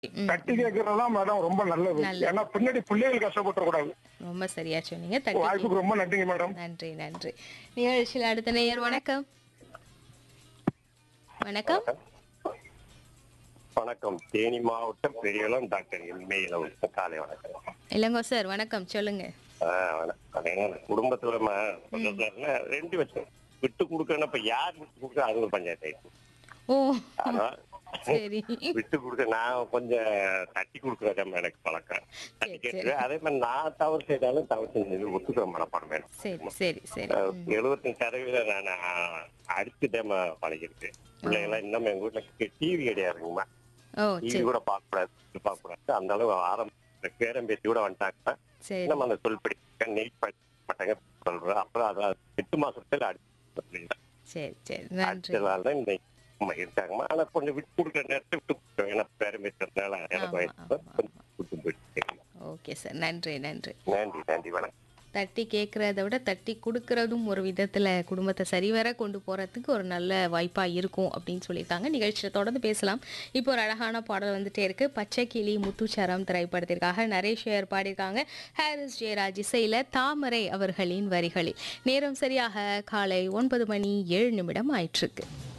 ம். தட்டி கேட்கறதுதான் மேடம் ரொம்ப நல்லது நல்லது. ஏன்னா பின்னாடி பிள்ளைகள் கஷ்டப்பட்டு கூடாது ரொம்ப சரியா சொன்னீங்க தட்டி வாய்ப்புக்கு ரொம்ப நன்றிங்க மேடம் நன்றி நன்றி நிகழ்ச்சியில் அடுத்த நேயர் வணக்கம் வணக்கம் வணக்கம் தேனி மாவட்டம் பெரியளம் டாக்டர் எம்ஏல காலை வணக்கம் இளங்கோ சார் வணக்கம் சொல்லுங்க ஆஹ் வணக்கம். ஏன்னா குடும்பத்துல ம- சொல்றதுன்னா ரெண்டு வருஷம் விட்டு கொடுக்கணும் இப்ப யார் விட்டு கொடுக்க அது ஒரு பஞ்சாயத்து ஆயிடுச்சு. ஓ அதான் சரி விட்டு கொடுக்க நான் கொஞ்சம் தட்டி கொடுக்கறத எனக்கு பழக்கம் தட்டி சரி, கேட்டு அதே மாதிரி நான் தவறு செய்தாலும் தவறு செஞ்சது ஒத்துக்கிற மனப்பாடம் வேணும் சரி சரி சரி ம். எழுபத்தஞ்சு சதவீதம் நான் அடிச்சுட்டே பழகிருக்கேன் பிள்ளைங்களாம் இன்னும் எங்க வீட்டுல டிவி கிடையாதுங்கம்மா ஓ டிவி சரி கூட பார்க்க கூடாது பார்க்க கூடாது அந்த அளவு ஆரம்ப பேரம் பேசி கூட வந்துட்டாங்க சரி நம்ம அந்த சொல்படி நீட் பண்ண மாட்டாங்க சொல்றோம் அப்புறம் அதான் எட்டு மாசத்துல அடிச்சு சரி சரி நன்றி அடிச்சதால இந்த அம்மா இருக்காங்கம்மா ஆனா கொஞ்சம் விட்டு கொடுக்குற நேரத்தை விட்டு கொடுக்குறோம் ஏன்னா பேரம் பேசுறதுனால எனக்கு ஆமா, வயசு ஆமா, கொஞ்சம் விட்டு போயிட்டு ஓகே சார் நன்றி நன்றி நன்றி நன்றி வணக்கம் தட்டி கேட்கறத விட தட்டி கொடுக்கறதும் ஒரு விதத்துல குடும்பத்தை சரிவர கொண்டு போறதுக்கு ஒரு நல்ல வாய்ப்பா இருக்கும் அப்படின்னு சொல்லியிருக்காங்க நிகழ்ச்சியை தொடர்ந்து பேசலாம் இப்போ ஒரு அழகான பாடல் வந்துட்டே இருக்கு பச்சை கிளி முத்துச்சரம் திரைப்படத்திற்காக நரேஷ் ஐயர் பாடியிருக்காங்க ஹாரிஸ் ஜெயராஜ் இசையில தாமரை அவர்களின் வரிகளில் நேரம் சரியாக காலை ஒன்பது மணி ஏழு நிமிடம் ஆயிற்றுக்கு